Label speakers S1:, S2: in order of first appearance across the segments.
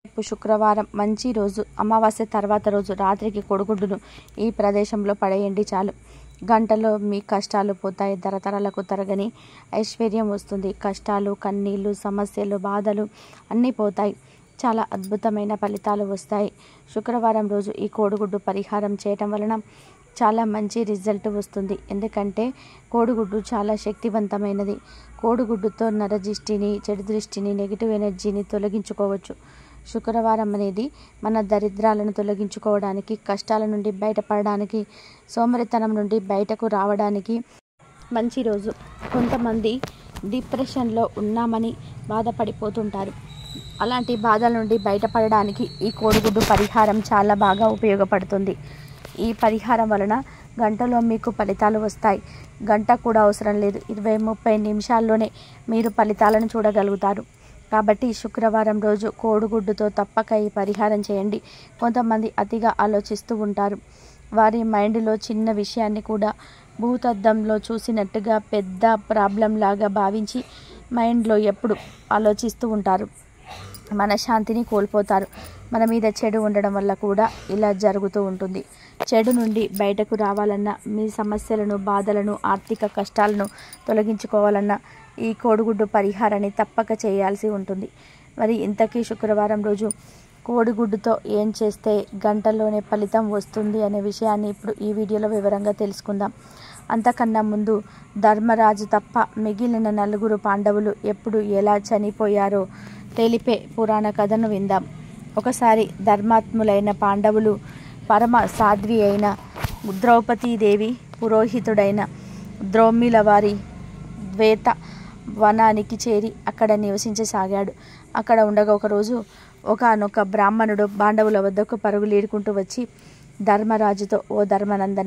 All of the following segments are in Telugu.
S1: రేపు శుక్రవారం మంచి రోజు అమావాస్య తర్వాత రోజు రాత్రికి కొడుగుడ్డును ఈ ప్రదేశంలో పడేయండి చాలు గంటలో మీ కష్టాలు పోతాయి తరతరాలకు తరగని ఐశ్వర్యం వస్తుంది కష్టాలు కన్నీళ్ళు సమస్యలు బాధలు అన్నీ పోతాయి చాలా అద్భుతమైన ఫలితాలు వస్తాయి శుక్రవారం రోజు ఈ కోడిగుడ్డు పరిహారం చేయటం వలన చాలా మంచి రిజల్ట్ వస్తుంది ఎందుకంటే కోడిగుడ్డు చాలా శక్తివంతమైనది కోడిగుడ్డుతో నరదృష్టిని చెడు దృష్టిని నెగిటివ్ ఎనర్జీని తొలగించుకోవచ్చు శుక్రవారం అనేది మన దరిద్రాలను తొలగించుకోవడానికి కష్టాల నుండి బయటపడడానికి సోమరితనం నుండి బయటకు రావడానికి మంచి రోజు కొంతమంది డిప్రెషన్లో ఉన్నామని బాధపడిపోతుంటారు అలాంటి బాధల నుండి బయటపడడానికి ఈ కోడిగుడ్డు పరిహారం చాలా బాగా ఉపయోగపడుతుంది ఈ పరిహారం వలన గంటలో మీకు ఫలితాలు వస్తాయి గంట కూడా అవసరం లేదు ఇరవై ముప్పై నిమిషాల్లోనే మీరు ఫలితాలను చూడగలుగుతారు కాబట్టి శుక్రవారం రోజు కోడిగుడ్డుతో తప్పక ఈ పరిహారం చేయండి కొంతమంది అతిగా ఆలోచిస్తూ ఉంటారు వారి మైండ్లో చిన్న విషయాన్ని కూడా భూతద్దంలో చూసినట్టుగా పెద్ద ప్రాబ్లం లాగా భావించి మైండ్లో ఎప్పుడు ఆలోచిస్తూ ఉంటారు మనశ్శాంతిని కోల్పోతారు మన మీద చెడు ఉండడం వల్ల కూడా ఇలా జరుగుతూ ఉంటుంది చెడు నుండి బయటకు రావాలన్నా మీ సమస్యలను బాధలను ఆర్థిక కష్టాలను తొలగించుకోవాలన్నా ఈ కోడిగుడ్డు పరిహారాన్ని తప్పక చేయాల్సి ఉంటుంది మరి ఇంతకీ శుక్రవారం రోజు కోడిగుడ్డుతో ఏం చేస్తే గంటల్లోనే ఫలితం వస్తుంది అనే విషయాన్ని ఇప్పుడు ఈ వీడియోలో వివరంగా తెలుసుకుందాం అంతకన్నా ముందు ధర్మరాజు తప్ప మిగిలిన నలుగురు పాండవులు ఎప్పుడు ఎలా చనిపోయారో తెలిపే పురాణ కథను విందాం ఒకసారి ధర్మాత్ములైన పాండవులు పరమ సాధ్వి అయిన ద్రౌపదీదేవి పురోహితుడైన ద్రౌమిల వారి ద్వేత వనానికి చేరి అక్కడ నివసించసాగాడు అక్కడ ఉండగా ఒకరోజు ఒకనొక బ్రాహ్మణుడు పాండవుల వద్దకు పరుగులీడుకుంటూ వచ్చి ధర్మరాజుతో ఓ ధర్మనందన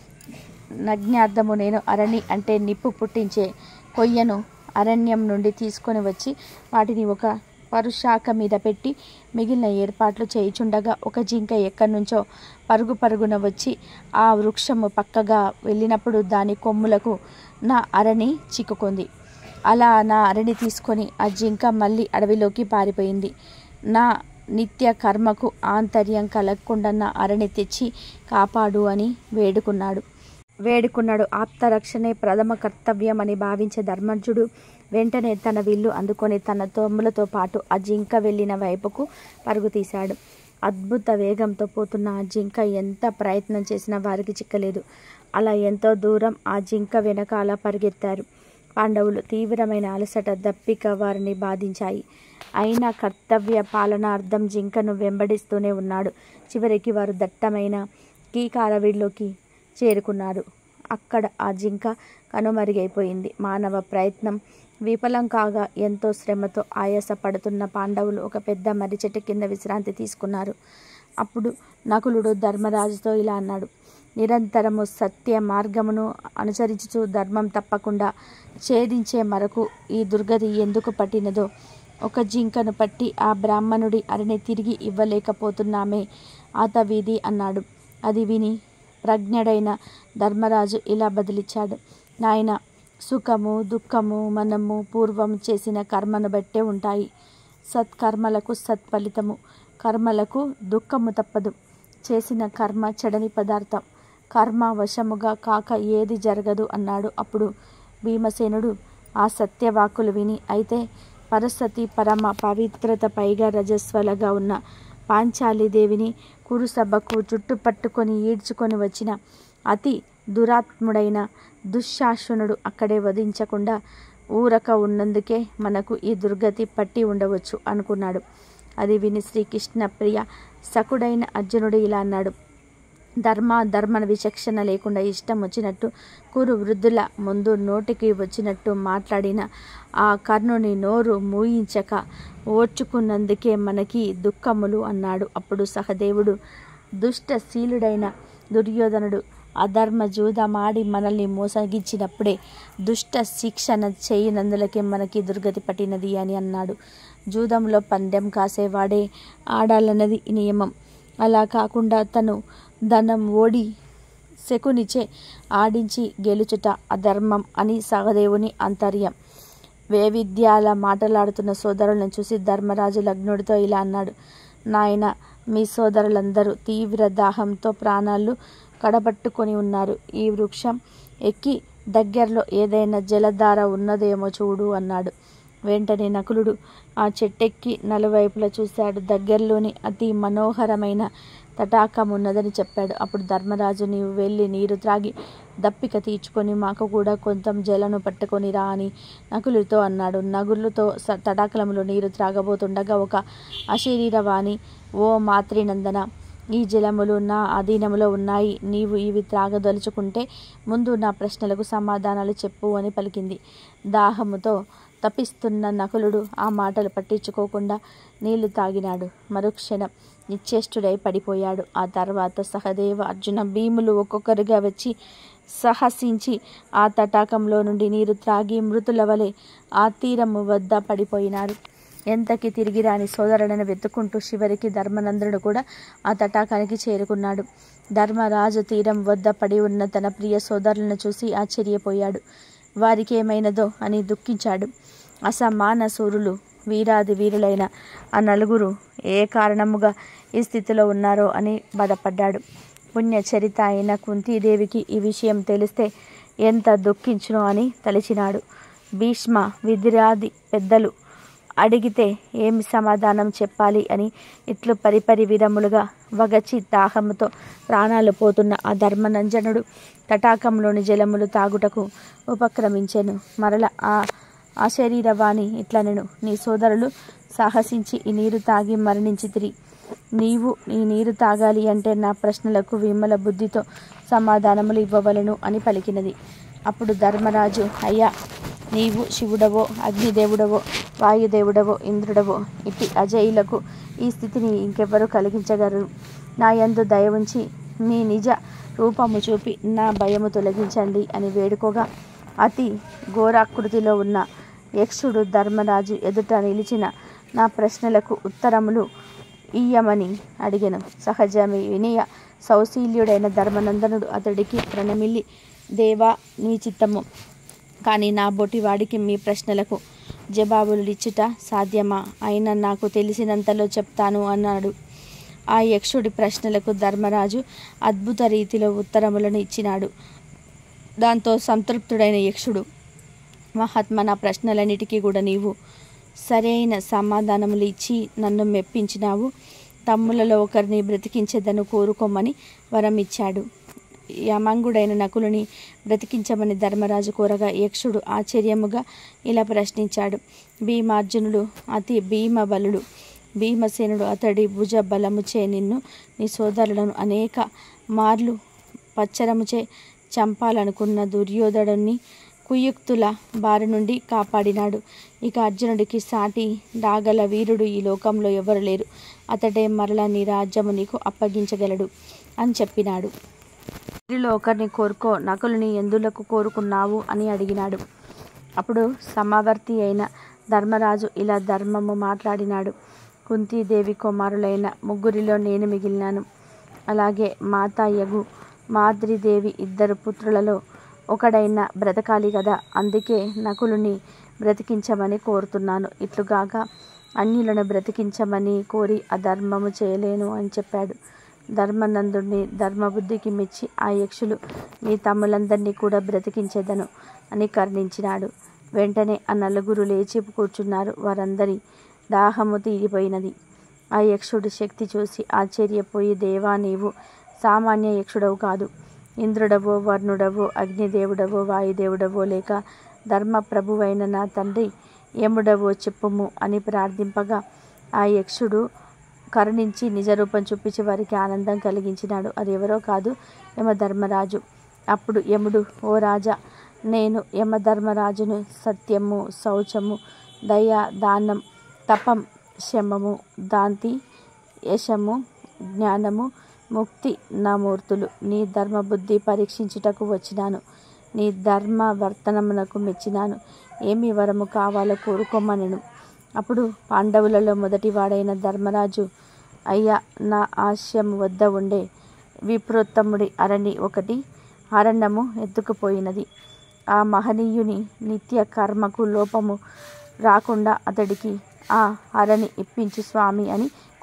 S1: నజ్ఞార్థము నేను అరణి అంటే నిప్పు పుట్టించే కొయ్యను అరణ్యం నుండి తీసుకొని వచ్చి వాటిని ఒక పరుశాఖ మీద పెట్టి మిగిలిన ఏర్పాట్లు చేయుచుండగా ఒక జింక ఎక్కడి నుంచో పరుగు పరుగున వచ్చి ఆ వృక్షము పక్కగా వెళ్ళినప్పుడు దాని కొమ్ములకు నా అరణి చిక్కుకుంది అలా నా అరణి తీసుకొని ఆ జింక మళ్ళీ అడవిలోకి పారిపోయింది నా నిత్య కర్మకు ఆంతర్యం కలగకుండా నా అరణి తెచ్చి కాపాడు అని వేడుకున్నాడు వేడుకున్నాడు ఆప్తరక్షణే ప్రథమ కర్తవ్యం అని భావించే ధర్మజుడు వెంటనే తన విల్లు అందుకొని తన తొమ్ములతో పాటు ఆ జింక వెళ్ళిన వైపుకు పరుగు తీశాడు అద్భుత వేగంతో పోతున్న ఆ జింక ఎంత ప్రయత్నం చేసినా వారికి చిక్కలేదు అలా ఎంతో దూరం ఆ జింక వెనకాల పరిగెత్తారు పాండవులు తీవ్రమైన అలసట దప్పిక వారిని బాధించాయి అయినా కర్తవ్య పాలనార్థం జింకను వెంబడిస్తూనే ఉన్నాడు చివరికి వారు దట్టమైన కీకారవిడిలోకి చేరుకున్నారు అక్కడ ఆ జింక కనుమరుగైపోయింది మానవ ప్రయత్నం విఫలం కాగా ఎంతో శ్రమతో ఆయాసపడుతున్న పాండవులు ఒక పెద్ద మర్రి చెట్టు కింద విశ్రాంతి తీసుకున్నారు అప్పుడు నకులుడు ధర్మరాజుతో ఇలా అన్నాడు నిరంతరము సత్య మార్గమును అనుసరించుచు ధర్మం తప్పకుండా ఛేదించే మరకు ఈ దుర్గతి ఎందుకు పట్టినదో ఒక జింకను పట్టి ఆ బ్రాహ్మణుడి అరిని తిరిగి ఇవ్వలేకపోతున్నామే ఆత వీధి అన్నాడు అది విని ప్రజ్ఞుడైన ధర్మరాజు ఇలా బదిలిచ్చాడు నాయన సుఖము దుఃఖము మనము పూర్వం చేసిన కర్మను బట్టే ఉంటాయి సత్కర్మలకు సత్ఫలితము కర్మలకు దుఃఖము తప్పదు చేసిన కర్మ చెడని పదార్థం కర్మ వశముగా కాక ఏది జరగదు అన్నాడు అప్పుడు భీమసేనుడు ఆ సత్యవాక్కులు విని అయితే పరసతి పరమ పవిత్రత పైగా రజస్వలగా ఉన్న పాంచాలిదేవిని కురుసభకు చుట్టుపట్టుకొని ఈడ్చుకొని వచ్చిన అతి దురాత్ముడైన దుశ్శాసనుడు అక్కడే వధించకుండా ఊరక ఉన్నందుకే మనకు ఈ దుర్గతి పట్టి ఉండవచ్చు అనుకున్నాడు అది విని శ్రీకృష్ణ ప్రియ సకుడైన అర్జునుడు ఇలా అన్నాడు ధర్మ ధర్మ విచక్షణ లేకుండా ఇష్టం వచ్చినట్టు కురు వృద్ధుల ముందు నోటికి వచ్చినట్టు మాట్లాడిన ఆ కర్ణుని నోరు మూయించక ఓర్చుకున్నందుకే మనకి దుఃఖములు అన్నాడు అప్పుడు సహదేవుడు దుష్టశీలుడైన దుర్యోధనుడు అధర్మ జూదమాడి మనల్ని మోసగించినప్పుడే దుష్ట శిక్షణ చేయనందులకే మనకి దుర్గతి పట్టినది అని అన్నాడు జూదంలో పందెం కాసేవాడే ఆడాలన్నది నియమం అలా కాకుండా తను ధనం ఓడి శకునిచే ఆడించి గెలుచుట అధర్మం అని సహదేవుని అంతర్యం వేవిద్యాల మాటలాడుతున్న సోదరులను చూసి ధర్మరాజు లగ్నుడితో ఇలా అన్నాడు నాయన మీ సోదరులందరూ తీవ్ర దాహంతో ప్రాణాలు కడబట్టుకొని ఉన్నారు ఈ వృక్షం ఎక్కి దగ్గరలో ఏదైనా జలధార ఉన్నదేమో చూడు అన్నాడు వెంటనే నకులుడు ఆ చెట్టెక్కి నలువైపులా చూశాడు దగ్గరలోని అతి మనోహరమైన తటాకం ఉన్నదని చెప్పాడు అప్పుడు ధర్మరాజు నీవు వెళ్ళి నీరు త్రాగి దప్పిక తీర్చుకొని మాకు కూడా కొంత జలను పట్టుకొని రా అని నకులుతో అన్నాడు నగులుతో స- తటాకలంలో నీరు త్రాగబోతుండగా ఒక అశరీరవాణి ఓ మాతృనందన ఈ జలములు నా అధీనములో ఉన్నాయి నీవు ఇవి త్రాగదలుచుకుంటే ముందు నా ప్రశ్నలకు సమాధానాలు చెప్పు అని పలికింది దాహముతో తపిస్తున్న నకులుడు ఆ మాటలు పట్టించుకోకుండా నీళ్లు తాగినాడు మరుక్షణం నిశ్చేష్టుడై పడిపోయాడు ఆ తర్వాత సహదేవ అర్జున భీములు ఒక్కొక్కరుగా వచ్చి సాహసించి ఆ తటాకంలో నుండి నీరు త్రాగి మృతుల వలె ఆ తీరము వద్ద పడిపోయినారు ఎంతకి తిరిగి రాని సోదరులను వెతుక్కుంటూ చివరికి ధర్మనందుడు కూడా ఆ తటాకానికి చేరుకున్నాడు ధర్మరాజు తీరం వద్ద పడి ఉన్న తన ప్రియ సోదరులను చూసి ఆశ్చర్యపోయాడు వారికి ఏమైనదో అని దుఃఖించాడు అసమాన సూరులు వీరాది వీరులైన ఆ నలుగురు ఏ కారణముగా ఈ స్థితిలో ఉన్నారో అని బాధపడ్డాడు పుణ్యచరిత అయిన కుంతీదేవికి ఈ విషయం తెలిస్తే ఎంత దుఃఖించునో అని తలిచినాడు భీష్మ విధిరాది పెద్దలు అడిగితే ఏమి సమాధానం చెప్పాలి అని ఇట్లు పరిపరి విరములుగా వగచి దాహముతో ప్రాణాలు పోతున్న ఆ ధర్మనంజనుడు తటాకంలోని జలములు తాగుటకు ఉపక్రమించెను మరల ఆ ఆ శరీరవాణి ఇట్లా నేను నీ సోదరులు సాహసించి ఈ నీరు తాగి మరణించితిరి నీవు ఈ నీరు తాగాలి అంటే నా ప్రశ్నలకు విమల బుద్ధితో సమాధానములు ఇవ్వవలను అని పలికినది అప్పుడు ధర్మరాజు అయ్యా నీవు శివుడవో అగ్నిదేవుడవో వాయుదేవుడవో ఇంద్రుడవో ఇట్టి అజయులకు ఈ స్థితిని ఇంకెవ్వరూ కలిగించగలరు నా యందు దయ ఉంచి మీ నిజ రూపము చూపి నా భయము తొలగించండి అని వేడుకోగా అతి ఘోరాకృతిలో ఉన్న యక్షుడు ధర్మరాజు ఎదుట నిలిచిన నా ప్రశ్నలకు ఉత్తరములు ఇయ్యమని అడిగెను సహజమే వినయ సౌశీల్యుడైన ధర్మనందనుడు అతడికి ప్రణమిల్లి దేవా నీ చిత్తము కానీ నా బొటివాడికి మీ ప్రశ్నలకు జవాబులు ఇచ్చుట సాధ్యమా అయినా నాకు తెలిసినంతలో చెప్తాను అన్నాడు ఆ యక్షుడి ప్రశ్నలకు ధర్మరాజు అద్భుత రీతిలో ఉత్తరములను ఇచ్చినాడు దాంతో సంతృప్తుడైన యక్షుడు మహాత్మ నా ప్రశ్నలన్నిటికీ కూడా నీవు సరైన సమాధానములు ఇచ్చి నన్ను మెప్పించినావు తమ్ములలో ఒకరిని బ్రతికించేదను కోరుకోమని వరం ఇచ్చాడు యమంగుడైన నకులుని బ్రతికించమని ధర్మరాజు కోరగా యక్షుడు ఆశ్చర్యముగా ఇలా ప్రశ్నించాడు భీమార్జునుడు అతి భీమబలుడు భీమసేనుడు అతడి భుజ బలముచే నిన్ను నీ సోదరులను అనేక మార్లు పచ్చరముచే చంపాలనుకున్న దుర్యోధనుని కుయుక్తుల బారి నుండి కాపాడినాడు ఇక అర్జునుడికి సాటి డాగల వీరుడు ఈ లోకంలో ఎవరు లేరు అతడే మరల నీ రాజ్యము నీకు అప్పగించగలడు అని చెప్పినాడు వీరిలో ఒకరిని కోరుకో నకులుని ఎందులకు కోరుకున్నావు అని అడిగినాడు అప్పుడు సమావర్తి అయిన ధర్మరాజు ఇలా ధర్మము మాట్లాడినాడు కుంతీదేవి కుమారులైన ముగ్గురిలో నేను మిగిలినాను అలాగే మాతాయగు మాద్రిదేవి ఇద్దరు పుత్రులలో ఒకడైన బ్రతకాలి కదా అందుకే నకులుని బ్రతికించమని కోరుతున్నాను ఇట్లుగాక అన్యులను బ్రతికించమని కోరి అధర్మము చేయలేను అని చెప్పాడు ధర్మనందుడిని ధర్మబుద్ధికి మెచ్చి ఆ యక్షులు మీ తమ్ములందరినీ కూడా బ్రతికించేదను అని కర్ణించినాడు వెంటనే ఆ నలుగురు లేచి కూర్చున్నారు వారందరి దాహము తీరిపోయినది ఆ యక్షుడి శక్తి చూసి ఆశ్చర్యపోయి దేవా నీవు సామాన్య యక్షుడవు కాదు ఇంద్రుడవో వర్ణుడవో అగ్నిదేవుడవో వాయుదేవుడవో లేక ధర్మప్రభువైన నా తండ్రి యముడవో చెప్పుము అని ప్రార్థింపగా ఆ యక్షుడు కరుణించి నిజరూపం చూపించి వారికి ఆనందం కలిగించినాడు అది ఎవరో కాదు యమధర్మరాజు అప్పుడు యముడు ఓ రాజా నేను యమధర్మరాజును సత్యము శౌచము దయ దానం తపం శమము దాంతి యశము జ్ఞానము ముక్తి నా మూర్తులు నీ ధర్మబుద్ధి పరీక్షించుటకు వచ్చినాను నీ ధర్మ వర్తనమునకు మెచ్చినాను ఏమి వరము కావాలో కోరుకోమనెను అప్పుడు పాండవులలో మొదటివాడైన ధర్మరాజు అయ్యా నా ఆశయం వద్ద ఉండే విప్రోత్తముడి అరణి ఒకటి అరణ్యము ఎత్తుకుపోయినది ఆ మహనీయుని నిత్య కర్మకు లోపము రాకుండా అతడికి ఆ అరణి ఇప్పించు స్వామి అని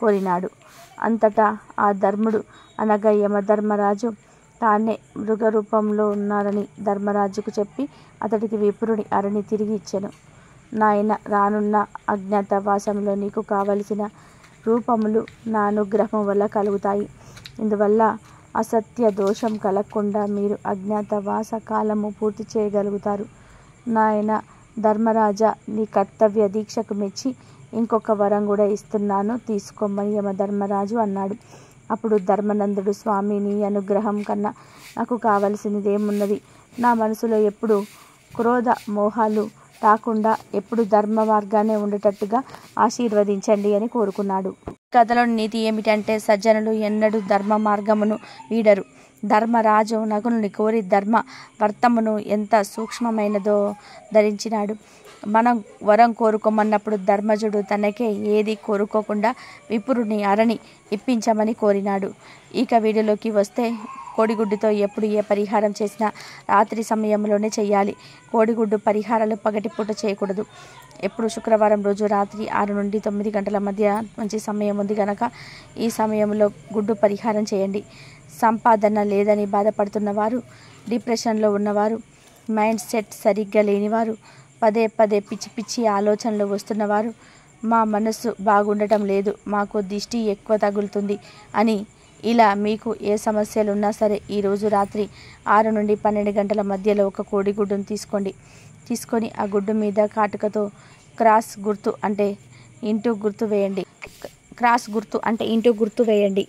S1: కోరినాడు అంతటా ఆ ధర్ముడు అనగా యమధర్మరాజు తానే మృగ రూపంలో ఉన్నారని ధర్మరాజుకు చెప్పి అతడికి విపురుని అరణి తిరిగి ఇచ్చెను నాయన రానున్న అజ్ఞాతవాసంలో నీకు కావలసిన రూపములు నా అనుగ్రహం వల్ల కలుగుతాయి ఇందువల్ల అసత్య దోషం కలగకుండా మీరు అజ్ఞాతవాస కాలము పూర్తి చేయగలుగుతారు నాయన ధర్మరాజా నీ కర్తవ్య దీక్షకు మెచ్చి ఇంకొక వరం కూడా ఇస్తున్నాను తీసుకోమని యమధర్మరాజు అన్నాడు అప్పుడు ధర్మనందుడు స్వామి నీ అనుగ్రహం కన్నా నాకు కావలసినదేమున్నది నా మనసులో ఎప్పుడు క్రోధ మోహాలు రాకుండా ఎప్పుడు ధర్మ మార్గానే ఉండేటట్టుగా ఆశీర్వదించండి అని కోరుకున్నాడు కథలోని నీతి ఏమిటంటే సజ్జనులు ఎన్నడూ ధర్మ మార్గమును వీడరు ధర్మరాజు నగుల్ని కోరి ధర్మ వర్తమును ఎంత సూక్ష్మమైనదో ధరించినాడు మనం వరం కోరుకోమన్నప్పుడు ధర్మజుడు తనకే ఏది కోరుకోకుండా విపురుని అరణి ఇప్పించమని కోరినాడు ఇక వీడియోలోకి వస్తే కోడిగుడ్డుతో ఎప్పుడు ఏ పరిహారం చేసినా రాత్రి సమయంలోనే చేయాలి కోడిగుడ్డు పరిహారాలు పగటిపూట చేయకూడదు ఎప్పుడు శుక్రవారం రోజు రాత్రి ఆరు నుండి తొమ్మిది గంటల మధ్య మంచి సమయం ఉంది కనుక ఈ సమయంలో గుడ్డు పరిహారం చేయండి సంపాదన లేదని బాధపడుతున్న వారు డిప్రెషన్లో ఉన్నవారు మైండ్ సెట్ సరిగ్గా లేనివారు పదే పదే పిచ్చి పిచ్చి ఆలోచనలు వస్తున్నవారు మా మనస్సు బాగుండటం లేదు మాకు దిష్టి ఎక్కువ తగులుతుంది అని ఇలా మీకు ఏ సమస్యలు ఉన్నా సరే ఈరోజు రాత్రి ఆరు నుండి పన్నెండు గంటల మధ్యలో ఒక కోడిగుడ్డును తీసుకోండి తీసుకొని ఆ గుడ్డు మీద కాటుకతో క్రాస్ గుర్తు అంటే ఇంటూ గుర్తు వేయండి క్రాస్ గుర్తు అంటే ఇంటూ గుర్తు వేయండి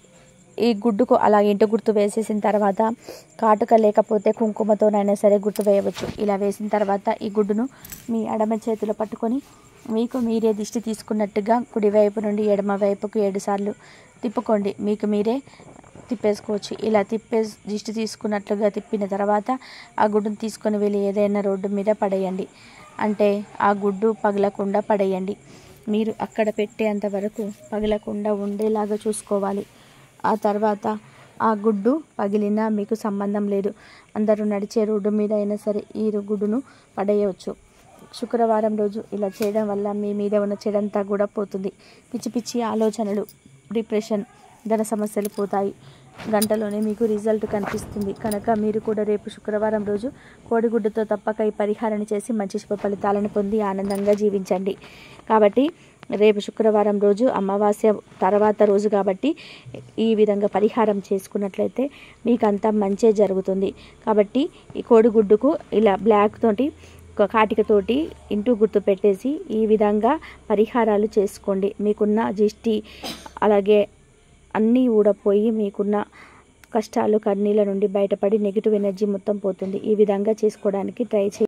S1: ఈ గుడ్డుకు అలా ఇంటి గుర్తు వేసేసిన తర్వాత కాటుక లేకపోతే కుంకుమతోనైనా సరే గుర్తు వేయవచ్చు ఇలా వేసిన తర్వాత ఈ గుడ్డును మీ ఎడమ చేతిలో పట్టుకొని మీకు మీరే దిష్టి తీసుకున్నట్టుగా కుడివైపు నుండి ఎడమ వైపుకు ఏడుసార్లు తిప్పుకోండి మీకు మీరే తిప్పేసుకోవచ్చు ఇలా తిప్పే దిష్టి తీసుకున్నట్లుగా తిప్పిన తర్వాత ఆ గుడ్డును తీసుకొని వెళ్ళి ఏదైనా రోడ్డు మీద పడేయండి అంటే ఆ గుడ్డు పగలకుండా పడేయండి మీరు అక్కడ పెట్టేంత వరకు పగలకుండా ఉండేలాగా చూసుకోవాలి ఆ తర్వాత ఆ గుడ్డు పగిలినా మీకు సంబంధం లేదు అందరూ నడిచే రోడ్డు మీద అయినా సరే ఈ గుడ్డును పడేయవచ్చు శుక్రవారం రోజు ఇలా చేయడం వల్ల మీ మీద ఉన్న చెడంతా కూడా పోతుంది పిచ్చి పిచ్చి ఆలోచనలు డిప్రెషన్ ధన సమస్యలు పోతాయి గంటలోనే మీకు రిజల్ట్ కనిపిస్తుంది కనుక మీరు కూడా రేపు శుక్రవారం రోజు కోడిగుడ్డుతో తప్పక ఈ పరిహారాన్ని చేసి మంచి శుభ ఫలితాలను పొంది ఆనందంగా జీవించండి కాబట్టి రేపు శుక్రవారం రోజు అమావాస్య తర్వాత రోజు కాబట్టి ఈ విధంగా పరిహారం చేసుకున్నట్లయితే మీకు అంతా మంచే జరుగుతుంది కాబట్టి ఈ కోడిగుడ్డుకు ఇలా బ్లాక్ తోటి ఒక కాటికతోటి ఇంటూ గుర్తు పెట్టేసి ఈ విధంగా పరిహారాలు చేసుకోండి మీకున్న జిష్టి అలాగే అన్నీ ఊడపోయి మీకున్న కష్టాలు కన్నీళ్ళ నుండి బయటపడి నెగిటివ్ ఎనర్జీ మొత్తం పోతుంది ఈ విధంగా చేసుకోవడానికి ట్రై చేయండి